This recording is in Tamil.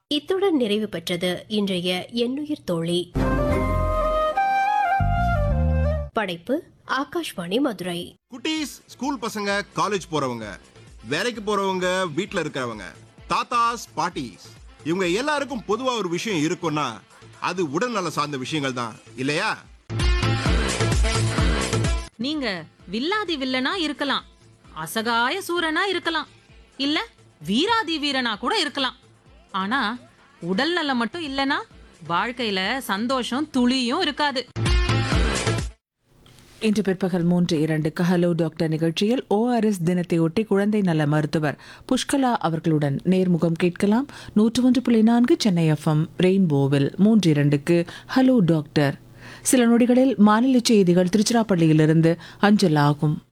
இத்துடன் நிறைவு பெற்றது இன்றைய எண்ணுயிர் தோழி படைப்பு ஆகாஷ்வாணி மதுரை குட்டீஸ் ஸ்கூல் பசங்க காலேஜ் போறவங்க வேலைக்கு போறவங்க வீட்ல இருக்கிறவங்க தாத்தாஸ் பாட்டிஸ் இவங்க எல்லாருக்கும் பொதுவா ஒரு விஷயம் இருக்கும்னா அது உடல்நல சார்ந்த விஷயங்கள் தான் இல்லையா நீங்க வில்லாதி வில்லனா இருக்கலாம் அசகாய சூரனா இருக்கலாம் இல்ல வீராதி வீரனா கூட இருக்கலாம் ஆனா உடல் நலம் மட்டும் இல்லனா வாழ்க்கையில சந்தோஷம் துளியும் இருக்காது இன்று பிற்பகல் மூன்று இரண்டுக்கு ஹலோ டாக்டர் நிகழ்ச்சியில் ஓஆர்எஸ் தினத்தையொட்டி குழந்தை நல மருத்துவர் புஷ்கலா அவர்களுடன் நேர்முகம் கேட்கலாம் நூற்று ஒன்று புள்ளி நான்கு சென்னை எஃப்எம் ரெயின்போவில் மூன்று இரண்டுக்கு ஹலோ டாக்டர் சில நொடிகளில் மாநில செய்திகள் திருச்சிராப்பள்ளியிலிருந்து அஞ்சல் ஆகும்